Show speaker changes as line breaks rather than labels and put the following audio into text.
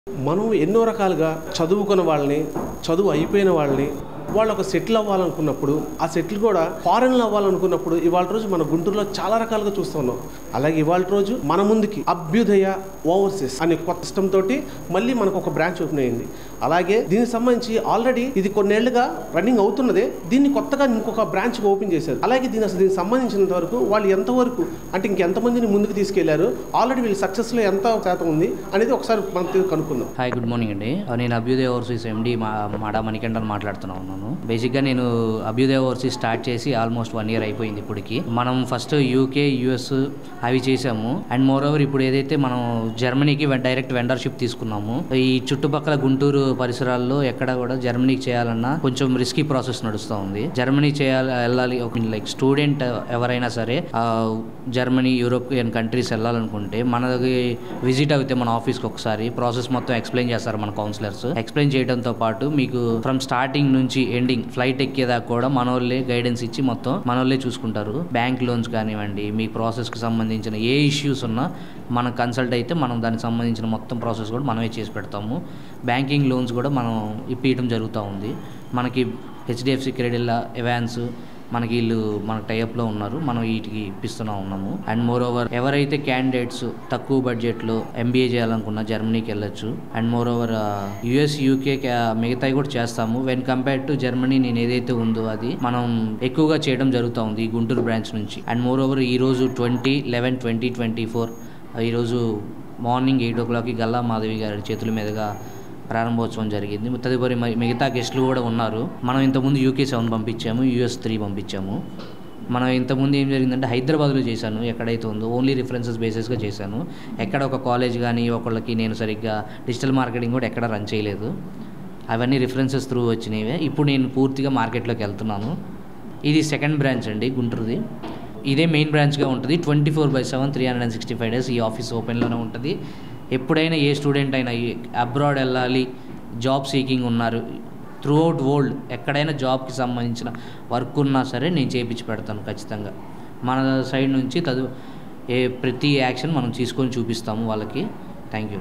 మనం ఎన్నో రకాలుగా చదువుకున్న వాళ్ళని చదువు అయిపోయిన వాళ్ళని వాళ్ళు ఒక సెటిల్ అవ్వాలనుకున్నప్పుడు ఆ సెటిల్ కూడా ఫారెన్లో అవ్వాలనుకున్నప్పుడు ఇవాళ రోజు మన గుంటూరులో చాలా రకాలుగా చూస్తున్నాం అలాగే ఇవాళ రోజు మన ముందుకి అభ్యుదయ ఓవర్సీస్ అనే కొత్త సిస్టమ్ తోటి మళ్ళీ మనకు ఒక బ్రాంచ్ ఓపెన్ అయింది అలాగే దీనికి సంబంధించి ఆల్రెడీ ఇది కొన్నేళ్లుగా రన్నింగ్ అవుతున్నదే దీన్ని కొత్తగా ఇంకొక బ్రాంచ్ ఓపెన్ చేశారు అలాగే దీని అసలు దీనికి సంబంధించినంత వరకు వాళ్ళు ఎంతవరకు అంటే ఇంకెంతమందిని ముందుకు తీసుకెళ్లారు ఆల్రెడీ వీళ్ళ సక్సెస్లో ఎంత శాతం ఉంది అనేది ఒకసారి మనం కనుక్కుందాం
హాయ్ గుడ్ మార్నింగ్ అండి నేను అభ్యుదయ ఓవర్సీస్ ఎండి మా మాడా మణికంఠన్ మాట్లాడుతున్నా ఉన్నాను బేసిక్గా నేను అభ్యుదయ ఓవర్సీస్ స్టార్ట్ చేసి ఆల్మోస్ట్ వన్ ఇయర్ అయిపోయింది ఇప్పటికి మనం ఫస్ట్ యూకే యుఎస్ అవి చేసాము అండ్ మోర్ ఓవర్ ఇప్పుడు ఏదైతే మనం జర్మనీకి డైరెక్ట్ వెండర్షిప్ తీసుకున్నాము ఈ చుట్టుపక్కల గుంటూరు పరిసరాల్లో ఎక్కడ కూడా జర్మనీకి చేయాలన్నా కొంచెం రిస్కీ ప్రాసెస్ నడుస్తూ ఉంది జర్మనీ చేయాలి వెళ్ళాలి ఒక లైక్ స్టూడెంట్ ఎవరైనా సరే ఆ, జర్మనీ యూరోపియన్ కంట్రీస్ వెళ్ళాలనుకుంటే మనకి విజిట్ అయితే మన ఆఫీస్కి ఒకసారి ప్రాసెస్ మొత్తం ఎక్స్ప్లెయిన్ చేస్తారు మన కౌన్సిలర్స్ ఎక్స్ప్లెయిన్ చేయడంతో పాటు మీకు ఫ్రమ్ స్టార్టింగ్ నుంచి ఎండింగ్ ఫ్లైట్ ఎక్కేదాకా కూడా మన వాళ్ళే గైడెన్స్ ఇచ్చి మొత్తం మన వాళ్ళే చూసుకుంటారు బ్యాంక్ లోన్స్ కానివ్వండి మీ ప్రాసెస్కి సంబంధించిన ఏ ఇష్యూస్ ఉన్నా మనం కన్సల్ట్ అయితే మనం దానికి సంబంధించిన మొత్తం ప్రాసెస్ కూడా మనమే చేసి పెడతాము బ్యాంకింగ్ లోన్స్ కూడా మనం ఇప్పించడం జరుగుతూ ఉంది మనకి హెచ్డిఎఫ్సి క్రెడిట్ ఎవాన్స్ మనకి వీళ్ళు మన టైఅప్లో ఉన్నారు మనం వీటికి ఇప్పిస్తూనే ఉన్నాము అండ్ మోర్ ఓవర్ ఎవరైతే క్యాండిడేట్స్ తక్కువ బడ్జెట్లో ఎంబీఏ చేయాలనుకున్నా జర్మనీకి వెళ్ళొచ్చు and moreover US UK మిగతాయి కూడా చేస్తాము వెన్ కంపేర్ టు జర్మనీ నేను ఏదైతే ఉందో అది మనం ఎక్కువగా చేయడం జరుగుతూ ఉంది ఈ గుంటూరు బ్రాంచ్ నుంచి అండ్ మోర్ ఓవర్ ఈరోజు twenty eleven twenty twenty four ఈరోజు మార్నింగ్ ఎయిట్ ఓ క్లాక్కి గల్లా మాధవి గారి చేతుల మీదుగా ప్రారంభోత్సవం జరిగింది తదుపరి మి- మిగతా గెస్టులు కూడా ఉన్నారు మనం ఇంతకుముందు యూకే సెవెన్ పంపించాము యూఎస్ త్రీ పంపించాము మనం ఇంతకుముందు ఏం జరిగిందంటే హైదరాబాద్లో చేశాను ఎక్కడైతే ఉందో ఓన్లీ రిఫరెన్సెస్ బేసిస్గా చేశాను ఎక్కడ ఒక కాలేజ్ కానీ ఒకళ్ళకి నేను సరిగ్గా డిజిటల్ మార్కెటింగ్ కూడా ఎక్కడ రన్ చేయలేదు అవన్నీ రిఫరెన్సెస్ త్రూ వచ్చినవే ఇప్పుడు నేను పూర్తిగా మార్కెట్లోకి వెళ్తున్నాను ఇది సెకండ్ బ్రాంచ్ అండి గుంటూరుది ఇదే మెయిన్ బ్రాంచ్గా ఉంటుంది twenty four by seven three hundred and sixty five days ఈ ఆఫీస్ ఓపెన్లోనే ఉంటుంది ఎప్పుడైనా ఏ స్టూడెంట్ అయినా అబ్రాడ్ వెళ్ళాలి జాబ్ సీకింగ్ ఉన్నారు త్రూ అవుట్ వరల్డ్ ఎక్కడైనా జాబ్కి సంబంధించిన వర్క్ ఉన్నా సరే నేను చేయించి పెడతాను ఖచ్చితంగా మన సైడ్ నుంచి తదు ఏ ప్రతి యాక్షన్ మనం తీసుకొని చూపిస్తాము వాళ్ళకి థ్యాంక్ యూ